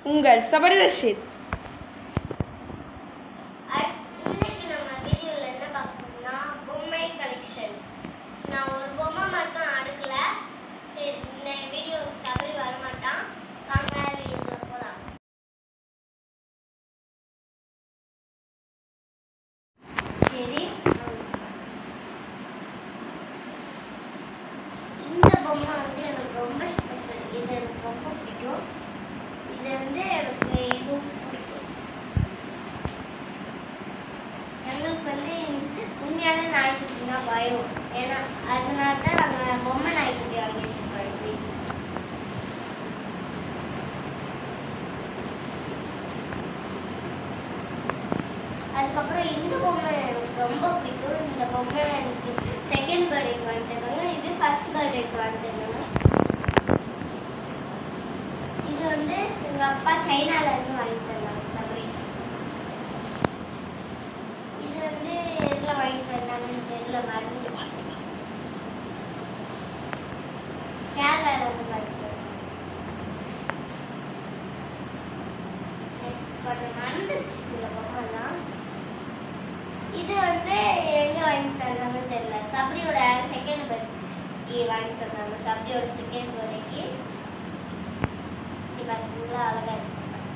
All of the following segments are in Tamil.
உங்கள் சபரிதர்ஷித் அட்- இன்னைக்கு நம்ம வீடியோல என்ன பார்க்கணும்னா பொம்மை கலெக்ஷன்ஸ் நான் ஒரு பொம்மை மட்டும் அடுக்கல சரி இந்த வீடியோ சபரி வர மாட்டான் வாங்க வீடியோக்குள்ள போலாம் சரி இந்த பொம்மை வந்து எனக்கு ரொம்ப ஸ்பெஷல் இது எனக்கு ரொம்ப பிடிக்கும் இது வந்து எனக்கு இதுவும் பிடிக்கும் எங்களுக்கு வந்து உண்மையான நாய்க்குட்டினா பயம் ஏன்னா அதனால தான் நாங்கள் பொம்மை நாய்க்குட்டி வாங்கி வச்சுருக்கோம் எங்கள் வீட்டில் அதுக்கப்புறம் இந்த பொம்மை எனக்கு ரொம்ப பிடிக்கும் இந்த பொம்மை எனக்கு செகண்ட் பர்த்டேக்கு வாங்கி தந்தாங்க இது ஃபர்ஸ்ட் பர்த்டேக்கு வாங்கி தந்தாங்க இது வந்து எங்கள் அப்பா சைனால இருந்து வாங்கி தந்தாங்க சபரி இது வந்து எதில் வாங்கி தந்தாங்கன்னு தெரியல மறந்து கேரளால இருந்து வாங்கி தந்தாங்க எனக்கு கொஞ்சம் மறந்துடுச்சு இந்த பொம்மைலாம் இது வந்து எங்க வாங்கி தந்தாங்கன்னு தெரியல சபரியோட செகண்ட் பர்த்டே வாங்கி தந்தாங்க சபரியோட செகண்ட் பர்த்டேக்கு இது பார்த்தீங்களா அழகா இருக்கு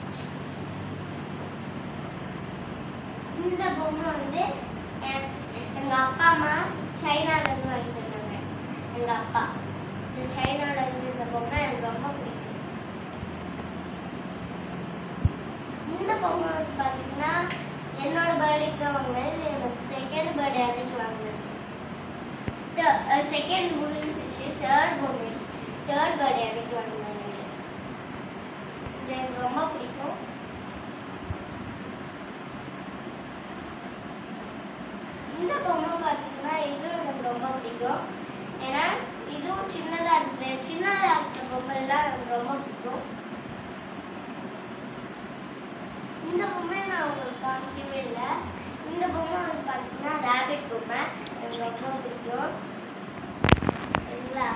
இந்த பொம்மை வந்து எனக்கு எங்க அப்பா அம்மா சைனால இருந்து வாங்கி தந்தாங்க எங்க அப்பா இந்த சைனால இருந்து இந்த பொம்மை எனக்கு ரொம்ப பிடிக்கும் இந்த பொம்மை வந்து பாத்தீங்கன்னா என்னோட பர்த்டேக்கு தான் வாங்கினேன் இது எனக்கு செகண்ட் பர்த்டே அன்னைக்கு வாங்கினேன் செகண்ட் முடிஞ்சிச்சு தேர்ட் பொம்மை தேர்ட் பர்த்டே அன்னைக்கு வாங்கினேன் இது. இது எனக்கு ரொம்ப பிடிக்கும் இந்த பொம்மை பார்த்தீங்கன்னா இதுவும் எனக்கு ரொம்ப பிடிக்கும் ஏன்னா இதுவும் சின்னதா இருக்கு சின்னதா இருக்கிற பொம்மைலாம் எனக்கு ரொம்ப பிடிக்கும் இந்த பொம்மையை நான் உங்களுக்கு காமிக்கவே இல்லை இந்த பொம்மை வந்து பார்த்தீங்கன்னா ரேபிட் பொம்மை எனக்கு ரொம்ப பிடிக்கும் சரிங்களா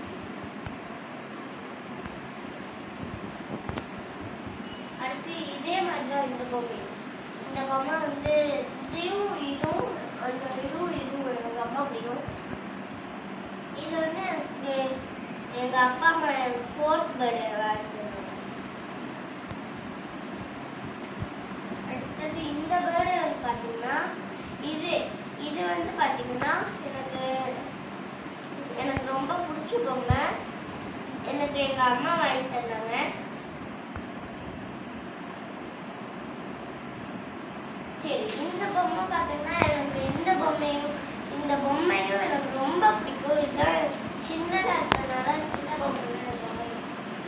அடுத்து இதே மாதிரி தான் இந்த பொம்மை இந்த பொம்மை வந்து இதையும் இதுவும் அந்த இதுவும் இதுவும் எனக்கு ரொம்ப பிடிக்கும் இது வந்து எனக்கு எங்க அப்பா அம்மா ஃபோர்த் பர்த்டே வாழ்த்துனாங்க அடுத்தது இந்த பேர்டு வந்து பார்த்தீங்கன்னா இது இது வந்து பார்த்தீங்கன்னா எனக்கு எனக்கு ரொம்ப பிடிச்ச பொம்மை எனக்கு எங்க அம்மா வாங்கி தந்தாங்க சரி இந்த பொம்மை பார்த்தீங்கன்னா எனக்கு இந்த பொம்மையும் இந்த பொம்மையும் எனக்கு ரொம்ப பிடிக்கும் இதுதான் சின்னதா இருக்கிறதுனால சின்ன பொம்மை எனக்கு ரொம்ப பிடிக்கும்.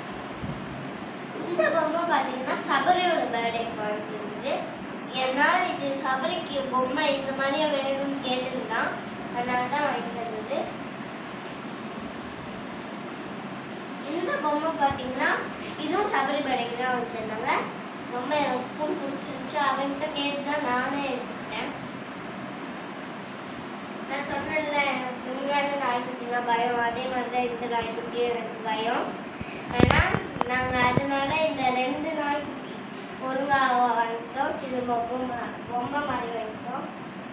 இந்த பொம்மை பார்த்தீங்கன்னா சபரியோட பர்த்டேக்கு வாங்கியிருந்தது என்னால் இது சபரிக்கு பொம்மை இந்த மாதிரியே வேணும்னு கேட்டிருந்தான் அதனால தான் வாங்கி தந்தது இந்த பொம்மை பார்த்தீங்கன்னா இதுவும் சபரி பர்த்டேக்கு தான் வாங்கி தந்தாங்க ரொம்ப எனக்கும் பிடிச்சிருந்துச்சு அவன்கிட்ட கேட்டு தான் நானே எடுத்துக்கிட்டேன் நான் சொன்னேன்ல எனக்கு உண்மையான நாய்க்குட்டினா பயம் அதே மாதிரி தான் இந்த நாய்க்குட்டியும் எனக்கு பயம் ஏன்னா நாங்கள் அதனால இந்த ரெண்டு நாய்க்குட்டி ஒருங்கா வாங்கிட்டோம் சின்ன பொம்மை பொம்மை மாதிரி வாங்கிட்டோம்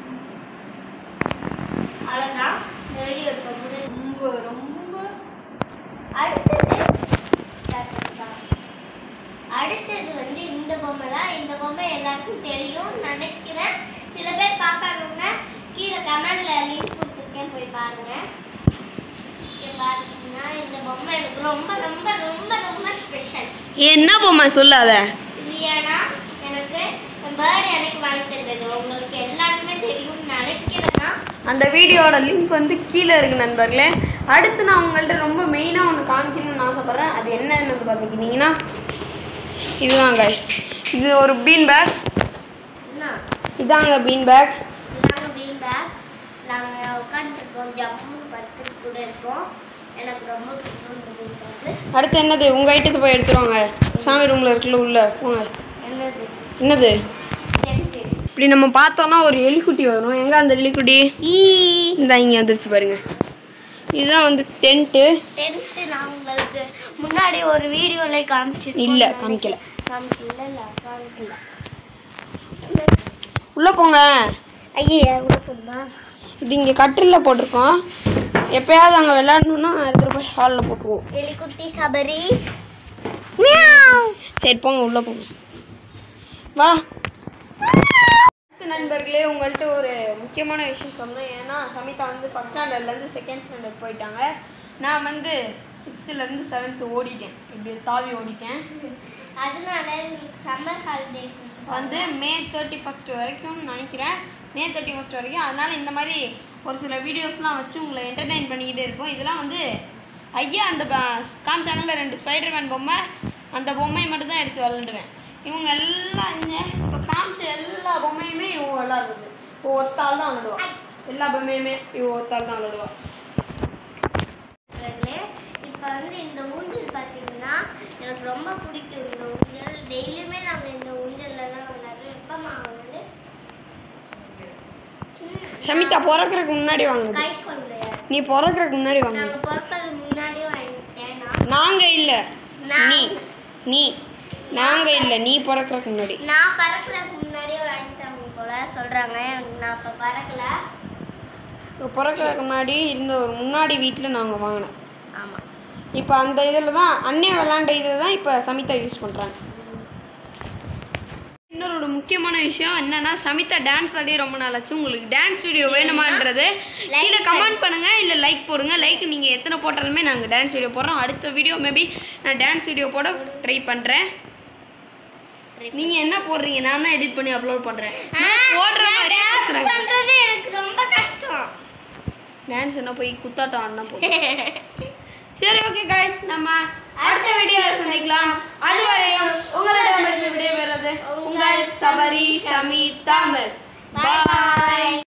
அவ்வளோதான் வீடியோ இப்போ முடிஞ்சு ரொம்ப ரொம்ப அடுத்தது start பண்ணிக்கலாம். அடுத்தது வந்து இந்த பொம்மை தான் இந்த பொம்மை எல்லாருக்கும் தெரியும் நினைக்கிறேன் சில பேர் பார்க்காதவங்க கீழே கமெண்ட்ல லிங்க் கொடுத்துருக்கேன் போய் பாருங்க இங்க பாத்தீங்கன்னா இந்த பொம்மை எனக்கு ரொம்ப ரொம்ப ரொம்ப ரொம்ப ஸ்பெஷல் என்ன பொம்மை சொல்லாத இது ஏன்னா எனக்கு பர்த்டே அன்னைக்கு வாங்கி தந்தது உங்களுக்கு எல்லாருக்குமே தெரியும்னு நினைக்கிறேன் தான் அந்த வீடியோட லிங்க் வந்து கீழே இருக்கு நண்பர்களே அடுத்து நான் உங்கள்ட்ட ரொம்ப மெயினாக ஒன்று காமிக்கணும்னு ஆசைப்பட்றேன் அது என்னன்னு வந்து பார்த்துக்கிட்டிங்கன்னா இதுதான் கைஸ் இது ஒரு பீன் பேக் என்ன இதாங்க பீன் பேக் நாங்கள் பீன் பேக் நாங்கள் உட்காந்துருக்கோம் ஜம்முன்னு படுத்துட்டு கூட இருக்கோம் எனக்கு ரொம்ப பிடிக்கும் இந்த பீன் பேக்கு அடுத்து என்னது உங்கள் ஐட்டத்தை போய் எடுத்துருவாங்க சாமி ரூமில் இருக்குல்ல உள்ள போங்க என்னது என்னது டென்ட்டு இப்படி நம்ம பார்த்தோம்னா ஒரு எலிக்குட்டி வரும் எங்கே அந்த எலிக்குட்டி ஈ இந்த இங்கே வந்துருச்சு பாருங்க இதுதான் வந்து டென்ட்டு டென்த்து நான் உங்களுக்கு முன்னாடி ஒரு வீடியோல காமிச்சிருக்கோம் இல்லை காமிக்கல காமிக்கல இல்ல காமிக்கல உள்ளே போங்க ஐயா உள்ள போடுமா இது இங்கே கட்டிலில் போட்டிருக்கோம் எப்பயாவது அங்கே விளையாடணும்னா எடுத்துகிட்டு போய் ஹாலில் போட்டுருவோம் எலிக்குட்டி சபரி மியாவ் சரி போங்க உள்ளே போங்க வா அடுத்த நண்பர்களே உங்கள்கிட்ட ஒரு முக்கியமான விஷயம் சொன்னேன் ஏன்னா சமிதா வந்து ஃபஸ்ட் ஸ்டாண்டர்ட்லேருந்து செகண்ட் ஸ்டாண்டர்ட் போயிட்டாங்க நான் வந்து சிக்ஸ்த்துலேருந்து செவன்த்து ஓடிட்டேன் இப்படி தாவி ஓடிட்டேன் அதனால உங்களுக்கு சம்மர் ஹாலிடேஸ் வந்து மே தேர்ட்டி ஃபஸ்ட் வரைக்கும் நினைக்கிறேன் மே தேர்ட்டி ஃபஸ்ட் வரைக்கும் அதனால இந்த மாதிரி ஒரு சில வீடியோஸ்லாம் வச்சு உங்களை என்டர்டெயின் பண்ணிக்கிட்டே இருப்போம் இதெல்லாம் வந்து ஐயா அந்த காமிச்சாங்கல்ல ரெண்டு ஸ்பைடர் மேன் பொம்மை அந்த பொம்மையை மட்டும் தான் எடுத்து விளாண்டுவேன் இவங்க எல்லாம் இங்க இப்போ காமிச்ச எல்லா பொம்மையுமே இவங்க விளாடுறது இப்போ ஒத்தால் தான் விளாடுவா எல்லா பொம்மையுமே இவ ஒத்தால் தான் விளாடுவா இப்போ வந்து இந்த ஊஞ்சல் பார்த்தீங்கன்னா எனக்கு ரொம்ப பிடிக்கும் இந்த ஊஞ்சல் டெய்லியுமே நாங்கள் இந்த ஊஞ்சல்ல தான் விளையாடுறோம் எப்பமா வந்து சமிதா பிறக்கறதுக்கு முன்னாடி வாங்குது கை கொண்டு நீ பிறக்கறதுக்கு முன்னாடி வாங்குது நாங்கள் பிறக்கிறது முன்னாடியே வாங்கிட்டேன் நாங்க இல்ல நான் நீ நீ நாங்க இல்ல நீ பிறக்கறதுக்கு முன்னாடி நான் பறக்கிறதுக்கு முன்னாடியே வாங்கிட்டாங்க போல சொல்றாங்க எனக்கு நான் இப்போ பறக்கல இப்போ பிறக்கறதுக்கு முன்னாடி இருந்த ஒரு முன்னாடி வீட்டில் நாங்கள் வாங்கினேன் ஆமா இப்போ அந்த இதில் தான் அண்ணே விளாண்ட இதை தான் இப்போ சமிதா யூஸ் பண்ணுறாங்க இன்னொரு ஒரு முக்கியமான விஷயம் என்னன்னா சமிதா டான்ஸ் ஆடி ரொம்ப நாள் ஆச்சு உங்களுக்கு டான்ஸ் வீடியோ வேணுமான்றது கீழே கமெண்ட் பண்ணுங்க இல்லை லைக் போடுங்க லைக் நீங்கள் எத்தனை போட்டாலுமே நாங்கள் டான்ஸ் வீடியோ போடுறோம் அடுத்த வீடியோ மேபி நான் டான்ஸ் வீடியோ போட ட்ரை பண்ணுறேன் நீங்கள் என்ன போடுறீங்க நான் தான் எடிட் பண்ணி அப்லோட் பண்ணுறேன் போடுற மாதிரியே பேசுகிறேன் பண்றது எனக்கு ரொம்ப கஷ்டம் டான்ஸ் என்ன போய் குத்தாட்டம் ஆடினா போதும் சரி ஓகே guys நம்ம அடுத்த வீடியோல சந்திக்கலாம் அதுவரையும் உங்களிடமிருந்து விடைபெறுவது உங்கள் சபரி ஷமி தாமல் பாய்